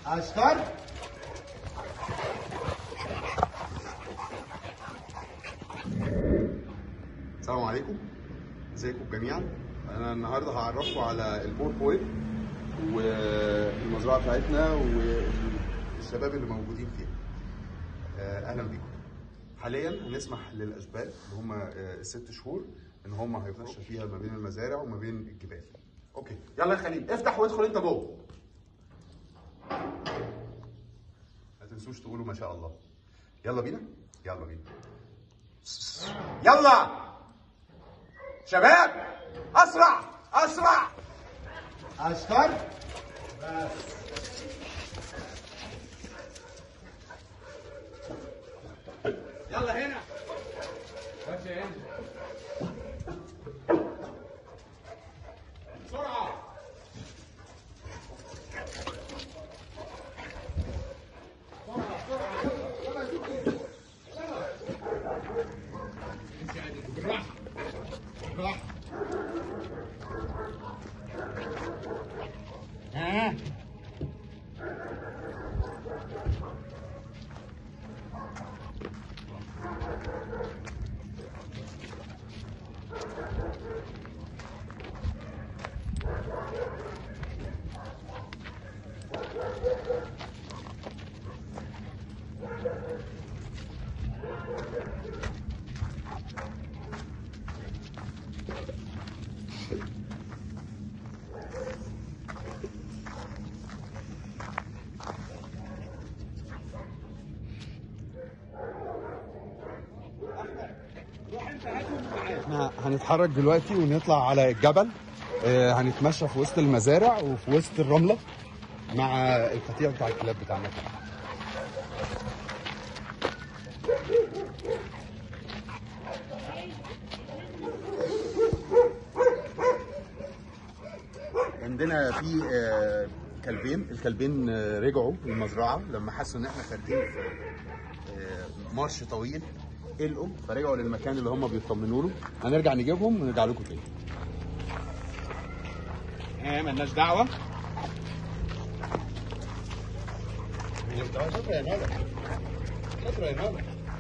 اشتر السلام عليكم ازيكم جميعا انا النهارده هعرفكم على البور بويل والمزرعه بتاعتنا والشباب اللي موجودين فيها آه، اهلا بيكم حاليا هنسمح للاشبال اللي هم آه، الست شهور ان هم هيخشوا فيها ما بين المزارع وما بين الجبال اوكي يلا يا خليل افتح وادخل انت جوه ما تنسوش تقولوا ما شاء الله يلا بينا يلا بينا يلا شباب اسرع اسرع اشتر يلا هنا بس هنا بسرعة بسرعة بسرعة يلا يلا يلا امشي عادي بالراحة بالراحة ها احنا هنتحرك دلوقتي ونطلع على الجبل آه، هنتمشى في وسط المزارع وفي وسط الرمله مع القطيع بتاع الكلاب بتاعنا عندنا في آه، كلبين الكلبين آه، رجعوا المزرعه لما حسوا ان احنا خارجين في آه، مارش طويل قلقوا فرجعوا للمكان اللي هم بيطمنوا له هنرجع نجيبهم ونرجع لكم تاني ها ملناش دعوة شكرا يا ندى شكرا يا ندى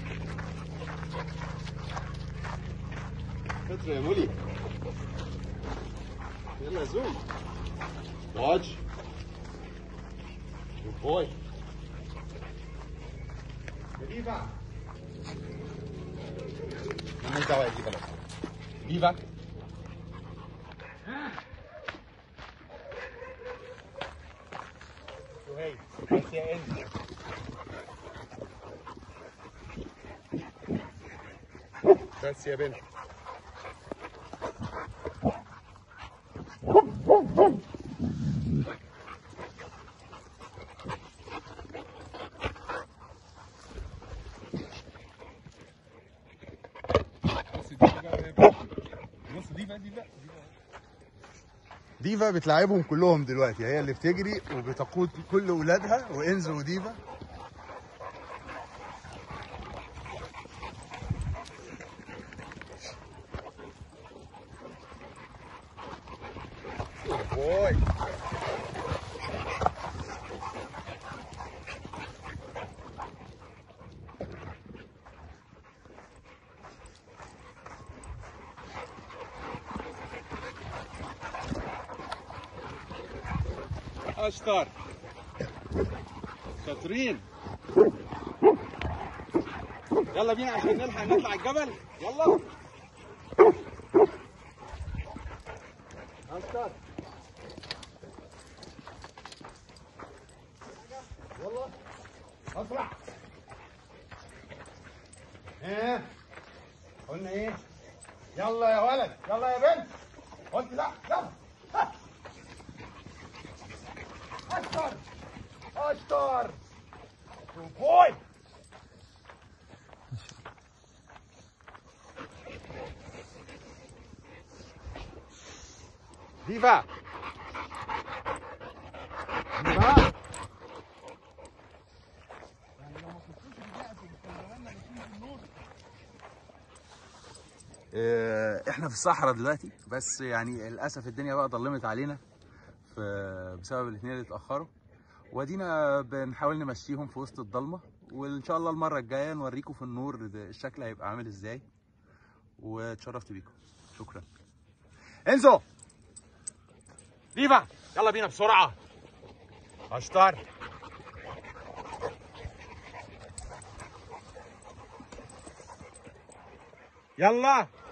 شكرا يا مولي يلا يا زوم دوج جود بوي ديفا مالناش دعوه يا ديفا بس ديفا سهيل بس يا انت بس يا بنت بص ديفا ديفا ديفا بتلعبهم كلهم دلوقتي هي اللي بتجري وبتقود كل ولادها وانزو وديفا بوي اشطر شاطرين يلا بينا عشان نلحق نطلع الجبل يلا اشطر يلا اسرع ايه قلنا ايه يلا يا ولد يلا يا بنت قلت لا يلا ها. اشطر اشطر بوي ديفا ديفا آه، احنا في الصحراء دلوقتي بس يعني للاسف الدنيا بقى ضلمت علينا ف- بسبب الاثنين اللي اتاخروا وادينا بنحاول نمشيهم في وسط الضلمه وان شاء الله المره الجايه نوريكم في النور ده الشكل هيبقى عامل ازاي واتشرفت بيكم شكرا انزو ليفا يلا بينا بسرعة اشطر يلا